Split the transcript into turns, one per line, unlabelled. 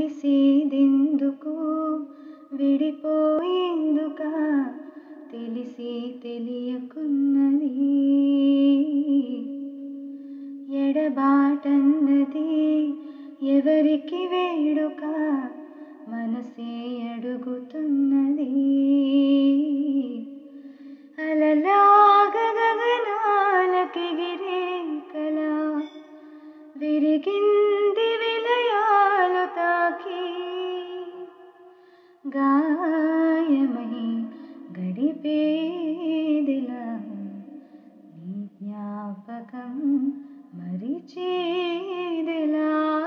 తెలిసేదెందుకు విడిపోయేందుక తెలిసి తెలియకున్నది ఎడబాటన్నది ఎవరికి వేడుక మనసే అడుగుతున్నది అలలాగ గగనాలకెగిరే కల విరిగింది విలయాలు తాకి గాయమై గడిపేదిలా నీ జ్ఞాపకం మరిచేదిలా